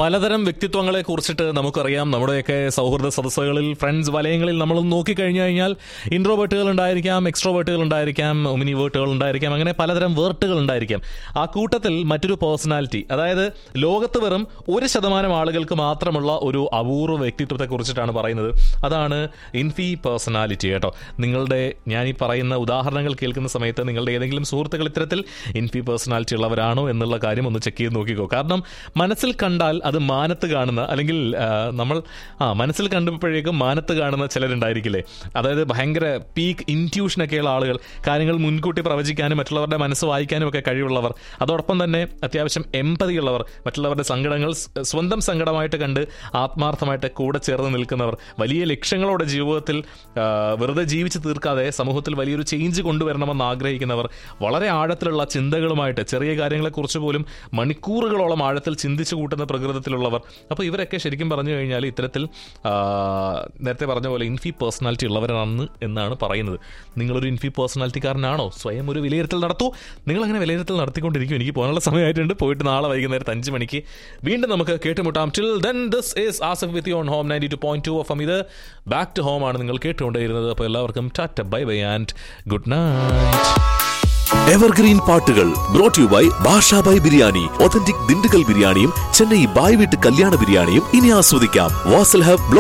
പലതരം വ്യക്തിത്വങ്ങളെ കുറിച്ചിട്ട് നമുക്കറിയാം നമ്മുടെയൊക്കെ സൗഹൃദ സദസ്സുകളിൽ ഫ്രണ്ട്സ് വലയങ്ങളിൽ നമ്മൾ നോക്കി കഴിഞ്ഞു കഴിഞ്ഞാൽ ഇൻട്രോവേർട്ടുകൾ ഉണ്ടായിരിക്കാം എക്സ്ട്രോവേർട്ടുകൾ ഉണ്ടായിരിക്കാം ഒമിനി വേർട്ടുകൾ ഉണ്ടായിരിക്കാം അങ്ങനെ പലതരം വേർട്ടുകൾ ഉണ്ടായിരിക്കാം ആ കൂട്ടത്തിൽ മറ്റൊരു പേഴ്സണാലിറ്റി അതായത് ലോകത്ത് വെറും ഒരു ശതമാനം ആളുകൾക്ക് മാത്രമുള്ള ഒരു അപൂർവ വ്യക്തിത്വത്തെ കുറിച്ചിട്ടാണ് പറയുന്നത് അതാണ് ഇൻഫി പേഴ്സണാലിറ്റി കേട്ടോ നിങ്ങളുടെ ഞാൻ ഈ പറയുന്ന ഉദാഹരണങ്ങൾ കേൾക്കുന്ന സമയത്ത് നിങ്ങളുടെ ഏതെങ്കിലും സുഹൃത്തുക്കൾ ഇത്തരത്തിൽ ഇൻഫി പേഴ്സണാലിറ്റി ഉള്ളവരാണോ എന്നുള്ള കാര്യം ഒന്ന് ചെക്ക് ചെയ്ത് നോക്കിക്കോ കാരണം മനസ്സിൽ കണ്ടാൽ അത് മാനത്ത് കാണുന്ന അല്ലെങ്കിൽ ആ, നമ്മൾ ആ മനസ്സിൽ കണ്ടപ്പോഴേക്കും മാനത്ത് കാണുന്ന ചിലരുണ്ടായിരിക്കില്ലേ അതായത് ഭയങ്കര പീക്ക് ഇൻറ്റ്യൂഷനൊക്കെയുള്ള ആളുകൾ കാര്യങ്ങൾ മുൻകൂട്ടി പ്രവചിക്കാനും മറ്റുള്ളവരുടെ മനസ്സ് വായിക്കാനും ഒക്കെ കഴിവുള്ളവർ അതോടൊപ്പം തന്നെ അത്യാവശ്യം എമ്പതി ഉള്ളവർ മറ്റുള്ളവരുടെ സങ്കടങ്ങൾ സ് സ്വന്തം സങ്കടമായിട്ട് കണ്ട് ആത്മാർത്ഥമായിട്ട് കൂടെ ചേർന്ന് നിൽക്കുന്നവർ വലിയ ലക്ഷ്യങ്ങളോടെ ജീവിതത്തിൽ ആ, വെറുതെ ജീവിച്ച് തീർക്കാതെ സമൂഹത്തിൽ വലിയൊരു ചേഞ്ച് കൊണ്ടുവരണമെന്ന് ആഗ്രഹിക്കുന്നവർ വളരെ ആഴത്തിലുള്ള ചിന്തകളുമായിട്ട് ചെറിയ കാര്യങ്ങളെക്കുറിച്ച് പോലും മണിക്കൂറുകളോളം ആഴത്തിൽ ചിന്തിച്ചു കൂട്ടുന്ന പ്രകൃതത്തിലുള്ളവർ അപ്പോൾ ഇവരൊക്കെ ശരിക്കും പറഞ്ഞു കഴിഞ്ഞാൽ ഇത്തരത്തിൽ ആ, നേരത്തെ പറഞ്ഞ പോലെ ഇൻഫി പേഴ്സണാലിറ്റി ഉള്ളവരാണ് എന്നാണ് പറയുന്നത് നിങ്ങളൊരു ഇൻഫി പേഴ്സണാലിറ്റിക്കാരനാണോ സ്വയം ഒരു വിലയിരുത്തൽ നടത്തൂ നിങ്ങൾ അങ്ങനെ വിലയിരുത്തൽ നടത്തിക്കൊണ്ടിരിക്കും എനിക്ക് പോകാനുള്ള സമയമായിട്ടുണ്ട് പോയിട്ട് നാളെ വൈകുന്നേരത്ത് അഞ്ച് മണിക്ക് വീണ്ടും നമുക്ക് കേട്ടുമുട്ടാം till then this is Asaf with on home ninety two point two of ഇത് ബാക്ക് ടു ഹോം ആണ് നിങ്ങൾ കേട്ടുകൊണ്ടേയിരുന്നത് അപ്പോൾ എല്ലാവർക്കും tata bye bye and good night evergreen പാട്ടുകൾ brought you by Bashabhai biryani authentic Dindigul ബിരിയാണിയും ചെന്നൈ ബായ് വീട്ട് കല്യാണ ബിരിയാണിയും ഇനി ആസ്വദിക്കാം വാസൽ ഹബ്